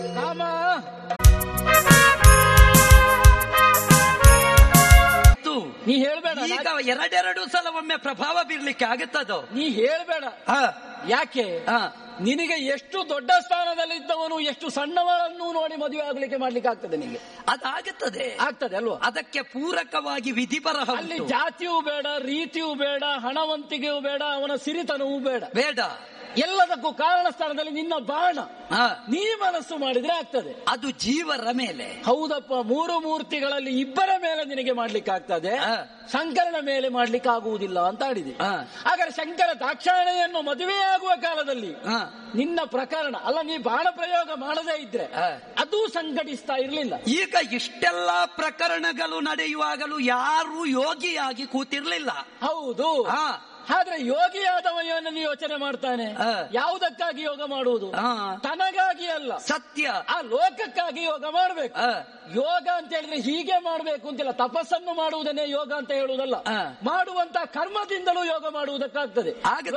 ರಾಮ ಇತ್ತು. ನೀ ಹೇಳ್ಬೇಡ ಈಗ ಎರಡೆರಡು ಸಲ ಒಮ್ಮೆ ಪ್ರಭಾವ ಬೀರ್ಲಿಕ್ಕೆ ಆಗುತ್ತದೋ ನೀ ಹೇಳ್ಬೇಡ ಹ, ಯಾಕೆ ಹ. ನಿನಗೆ ಎಷ್ಟು ದೊಡ್ಡ ಸ್ಥಾನದಲ್ಲಿ ಇದ್ದವನು ಎಷ್ಟು ಸಣ್ಣವಳನ್ನು ನೋಡಿ ಮದುವೆ ಆಗ್ಲಿಕ್ಕೆ ಮಾಡ್ಲಿಕ್ಕೆ ಆಗ್ತದೆ ನಿನಗೆ ಅದಾಗುತ್ತದೆ ಆಗ್ತದೆ ಅಲ್ವಾ ಅದಕ್ಕೆ ಪೂರಕವಾಗಿ ವಿಧಿ ಬರಹ ಅಲ್ಲಿ ಉಂಟು. ಜಾತಿಯೂ ಬೇಡ ರೀತಿಯೂ ಬೇಡ ಹಣವಂತಿಕೆಯೂ ಬೇಡ ಅವನ ಸಿರಿತನವೂ ಬೇಡ ಬೇಡ ಎಲ್ಲದಕ್ಕೂ ಕಾರಣ ಸ್ಥಾನದಲ್ಲಿ ನಿನ್ನ ಬಾಣ ಹ, ನೀ ಮನಸ್ಸು ಮಾಡಿದ್ರೆ ಆಗ್ತದೆ ಅದು ಜೀವರ ಮೇಲೆ ಹೌದಪ್ಪ ಮೂರು ಮೂರ್ತಿಗಳಲ್ಲಿ ಇಬ್ಬರ ಮೇಲೆ ನಿನಗೆ ಮಾಡ್ಲಿಕ್ಕೆ ಆಗ್ತದೆ ಹ. ಶಂಕರನ ಮೇಲೆ ಮಾಡ್ಲಿಕ್ಕೆ ಆಗುವುದಿಲ್ಲ ಅಂತ ಆಡಿದೆ ಹ. ಹಾಗಾದ್ರೆ ಶಂಕರ ದಾಕ್ಷಾಯಣಿಯನ್ನು ಮದುವೆಯಾಗುವ ಕಾಲದಲ್ಲಿ ಹ. ನಿನ್ನ ಪ್ರಕರಣ ಅಲ್ಲ ನೀ ಬಾಣ ಪ್ರಯೋಗ ಮಾಡದೇ ಇದ್ರೆ ಹ. ಅದು ಸಂಘಟಿಸ್ತಾ ಇರ್ಲಿಲ್ಲ ಈಗ ಇಷ್ಟೆಲ್ಲ ಪ್ರಕರಣಗಳು ನಡೆಯುವಾಗಲೂ ಯಾರು ಯೋಗಿಯಾಗಿ ಕೂತಿರ್ಲಿಲ್ಲ ಹೌದು ಹ, ಆದ್ರೆ ಯೋಗಿಯಾದವನನ್ನು ಯೋಚನೆ ಮಾಡ್ತಾನೆ ಹ. ಯಾವುದಕ್ಕಾಗಿ ಯೋಗ ಮಾಡುವುದು ಹ. ತನಗಾಗಿ ಅಲ್ಲ ಸತ್ಯ ಆ ಲೋಕಕ್ಕಾಗಿ ಯೋಗ ಮಾಡಬೇಕು ಹ. ಯೋಗ ಅಂತ ಹೇಳಿದ್ರೆ ಹೀಗೆ ಮಾಡಬೇಕು ಅಂತಿಲ್ಲ ತಪಸ್ಸನ್ನು ಮಾಡುವುದನ್ನೇ ಯೋಗ ಅಂತ ಹೇಳುವುದಲ್ಲ ಹ. ಮಾಡುವಂತ ಕರ್ಮದಿಂದಲೂ ಯೋಗ ಮಾಡುವುದಕ್ಕಾಗ್ತದೆ ಆಗ